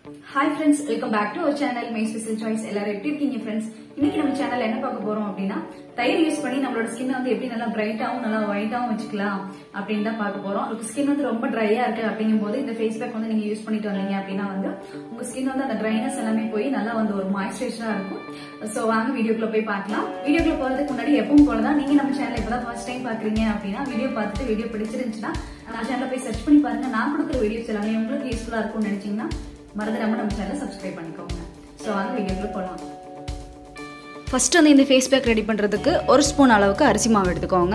hi friends welcome back to our channel my special choice எல்லாரும் எப்படி இருக்கீங்க friends இன்னைக்கு நம்ம சேனல்ல என்ன பார்க்க போறோம் அப்படின்னா தயிர் யூஸ் பண்ணி நம்மளோட ஸ்கின் வந்து எப்படி நல்லா பிரைட்டாவும் நல்லா ஒயிட்டாவும் வச்சுக்கலாம் அப்படின்னு தான் பார்க்க போறோம் உங்களுக்கு ஸ்கின் வந்து ரொம்ப ட்ரையா இருக்கு அப்படிங்கும் போது இந்த ஃபேஸ் பேக் வந்து நீங்க யூஸ் பண்ணிட்டு வந்தீங்க அப்படின்னா வந்து உங்க ஸ்கின் வந்து அந்த ட்ரைனஸ் எல்லாமே போய் நல்லா வந்து ஒரு மாய்ஸ்சரைசரா இருக்கும் சோ வாங்க வீடியோக்குள்ள போய் பார்க்கலாம் வீடியோக்குள்ள போறதுக்கு முன்னாடி எப்பவும் போலதான் நீங்க நம்ம சேனல் இப்பதான் ஃபர்ஸ்ட் டைம் பாக்குறீங்க அப்படின்னா வீடியோ பார்த்துட்டு வீடியோ பிடிச்சிருந்துச்சுன்னா நம்ம சேனல்ல போய் சர்ச் பண்ணி பாருங்க நான் கொடுக்குற வீடியோஸ் எல்லாமே உங்களுக்கு யூஸ்ஃபுல்லா இருக்கும்னு நினைச்சீங்கன்னா மறந்துடாம நம்ம சேனலை சப்ஸ்கிரைப் பண்ணிக்கோங்க ஸோ வாங்க வீடியோக்குள்ள போகலாம் ஃபர்ஸ்ட் வந்து இந்த ஃபேஸ் பேக் ரெடி பண்ணுறதுக்கு ஒரு ஸ்பூன் அளவுக்கு அரிசி மாவு எடுத்துக்கோங்க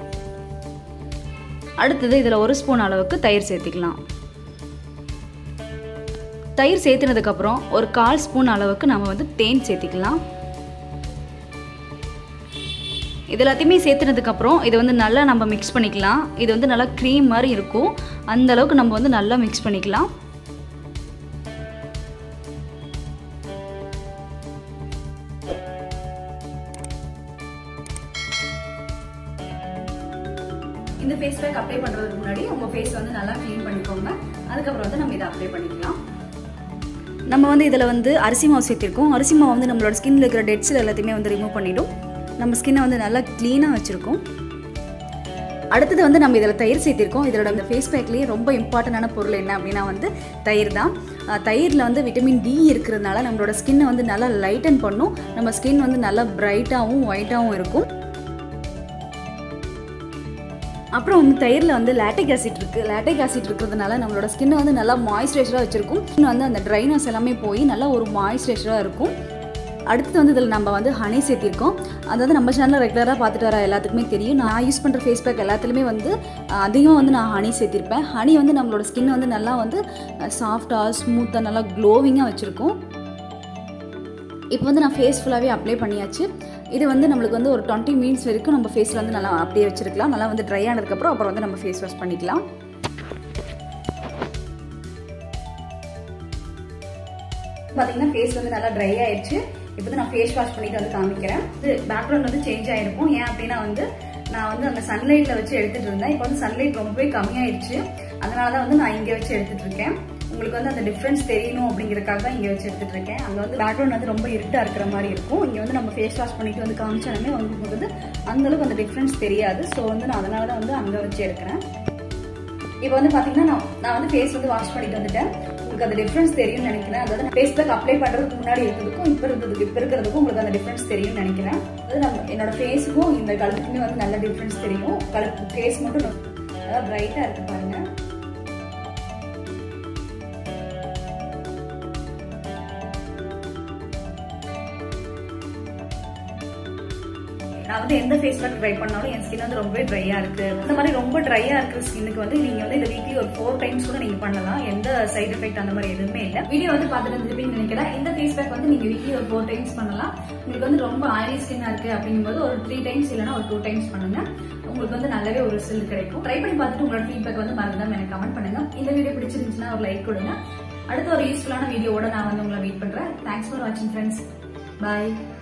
அடுத்தது இதில் ஒரு ஸ்பூன் அளவுக்கு தயிர் சேர்த்திக்கலாம் தயிர் சேர்த்துனதுக்கப்புறம் ஒரு கால் ஸ்பூன் அளவுக்கு நம்ம வந்து தேன் சேர்த்திக்கலாம் இது எல்லாத்தையுமே சேர்த்துனதுக்கப்புறம் இது வந்து நல்லா நம்ம மிக்ஸ் பண்ணிக்கலாம் இது வந்து நல்லா க்ரீம் மாதிரி இருக்கும் அந்த அளவுக்கு நம்ம வந்து நல்லா மிக்ஸ் பண்ணிக்கலாம் இந்த ஃபேஸ் பேக் அப்ளை பண்றதுக்கு முன்னாடி உங்க ஃபேஸ் வந்து நல்லா க்ளீன் பண்ணிக்கோங்க அதுக்கப்புறம் வந்து நம்ம இதை அப்ளை பண்ணிக்கலாம் நம்ம வந்து இதில் வந்து அரிசி மாவு சேர்த்திருக்கோம் அரிசி மாவு வந்து நம்மளோட ஸ்கின்ல இருக்கிற டெட்ஸில் எல்லாத்தையுமே வந்து ரிமூவ் பண்ணிடும் நம்ம ஸ்கின்னை வந்து நல்லா க்ளீனாக வச்சுருக்கோம் அடுத்தது வந்து நம்ம இதில் தயிர் சேர்த்திருக்கோம் இதோட இந்த ஃபேஸ் பேக்லேயே ரொம்ப இம்பார்ட்டண்டான பொருள் என்ன அப்படின்னா வந்து தயிர் தான் தயிரில் வந்து விட்டமின் டி இருக்கிறதுனால நம்மளோட ஸ்கின்னை வந்து நல்லா லைட்டன் பண்ணும் நம்ம ஸ்கின் வந்து நல்லா பிரைட்டாகவும் ஒயிட்டாகவும் இருக்கும் அப்புறம் வந்து தயிரில் வந்து லேட்டிக் ஆசிட் இருக்குது லேட்டிக் ஆசிட் இருக்கிறதுனால நம்மளோட ஸ்கின்னை வந்து நல்லா மாய்ஸ்சரைசராக வச்சுருக்கும் ஸ்கின் வந்து அந்த ட்ரைனஸ் எல்லாமே போய் நல்லா ஒரு மாய்ஸ்சரைசராக இருக்கும் அடுத்து வந்து இதில் நம்ம வந்து ஹனி சேர்த்திருக்கோம் அதாவது நம்ம சேனலில் ரெகுலராக பார்த்துட்டு வர எல்லாத்துக்குமே தெரியும் நான் யூஸ் பண்ணுற ஃபேஸ் பேக் எல்லாத்துலேயுமே வந்து அதிகமாக வந்து நான் ஹனி சேர்த்திருப்பேன் ஹனி வந்து நம்மளோட ஸ்கின் வந்து நல்லா வந்து சாஃப்டாக ஸ்மூத்தாக நல்லா க்ளோவிங்காக வச்சுருக்கும் இப்போ வந்து நான் ஃபேஸ் ஃபுல்லாகவே அப்ளை பண்ணியாச்சு இது வந்து நம்மளுக்கு வந்து ஒரு டுவெண்ட்டி மினிட்ஸ் வரைக்கும் நம்ம ஃபேஸில் வந்து நல்லா அப்படியே வச்சிருக்கலாம் நல்லா வந்து ட்ரை ஆனதுக்கப்புறம் அப்புறம் வந்து நம்ம ஃபேஸ் வாஷ் பண்ணிக்கலாம் பாத்தீங்கன்னா ஃபேஸ் வந்து நல்லா ட்ரை ஆயிடுச்சு இப்போ வந்து நான் ஃபேஸ் வாஷ் பண்ணிட்டு வந்து காமிக்கிறேன் இது பேக்ரவுண்ட் வந்து சேஞ்ச் ஆயிருக்கும் ஏன் அப்படின்னா வந்து நான் வந்து அந்த சன்லைட்ல வச்சு எடுத்துட்டு இருந்தேன் இப்போ வந்து சன்லைட் ரொம்பவே கம்மியாயிடுச்சு அதனால தான் வந்து நான் இங்க வச்சு எடுத்துட்டு இருக்கேன் உங்களுக்கு வந்து அந்த டிஃப்ரென்ஸ் தெரியணும் அப்படிங்கறதுக்காக தான் இங்க வச்சு எடுத்துட்டு இருக்கேன் அங்க வந்து பேக்ரவுண்ட் வந்து ரொம்ப இருட்டா இருக்கிற மாதிரி இருக்கும் இங்க வந்து நம்ம ஃபேஸ் வாஷ் பண்ணிட்டு வந்து காமிச்சாலுமே உங்களுக்கு வந்து அந்த அளவுக்கு அந்த டிஃப்ரென்ஸ் தெரியாது ஸோ வந்து நான் அதனால தான் வந்து அங்க வச்சு எடுக்கிறேன் இப்போ வந்து பாத்தீங்கன்னா நான் நான் வந்து ஃபேஸ் வந்து வாஷ் பண்ணிட்டு வந்துட்டேன் உங்களுக்கு அந்த டிஃபரன்ஸ் தெரியும்னு நினைக்கிறேன் அதாவது ஃபேஸ் பேக் அப்ளை பண்றதுக்கு முன்னாடி இருக்கிறதுக்கும் இப்போ இருந்ததுக்கு இப்போ இருக்கிறதுக்கும் உங்களுக்கு அந்த டிஃபரன்ஸ் தெரியும்னு நினைக்கிறேன் அதாவது நம்ம என்னோட ஃபேஸுக்கும் இந்த கழுத்துக்குமே வந்து நல்ல டிஃபரன்ஸ் தெரியும் கழுத்து ஃபேஸ் மட்டும் நல்லா பிரைட்டா இருக்கு பாருங்க நான் வந்து எந்த ஃபேஸ் பேக் ட்ரை பண்ணாலும் என் ஸ்கின் வந்து ரொம்பவே ட்ரையா இருக்கு இந்த மாதிரி ரொம்ப ட்ரையா இருக்கிற ஸ்கின்னுக்கு வந்து நீங்க வந்து இந்த வீக்லி ஒரு ஃபோர் டைம்ஸ் கூட நீங்க பண்ணலாம் எந்த சைடு எஃபெக்ட் அந்த மாதிரி எதுவுமே இல்ல வீடியோ வந்து பார்த்துட்டு இருந்துருப்பீங்கன்னு நினைக்கிறேன் இந்த ஃபேஸ் பேக் வந்து நீங்க வீக்லி ஒரு ஃபோர் டைம்ஸ் பண்ணலாம் உங்களுக்கு வந்து ரொம்ப ஆயிலி ஸ்கின்னா இருக்கு அப்படிங்கும்போது ஒரு த்ரீ டைம்ஸ் இல்லைன்னா ஒரு டூ டைம்ஸ் பண்ணுங்க உங்களுக்கு வந்து நல்லாவே ஒரு ரிசல்ட் கிடைக்கும் ட்ரை பண்ணி பார்த்துட்டு உங்களோட ஃபீட்பேக் வந்து மறந்துடாம எனக்கு கமெண்ட் பண்ணுங்க இந்த வீடியோ பிடிச்சிருந்துச்சுன்னா ஒரு லைக் கொடுங்க அடுத்த ஒரு யூஸ்ஃபுல்லான வீடியோவோட நான் வந்து உங்களை மீட் பண்றேன் தேங்க்ஸ் ஃபார் வாட்சிங் ஃப்ரெண்ட்ஸ் பாய்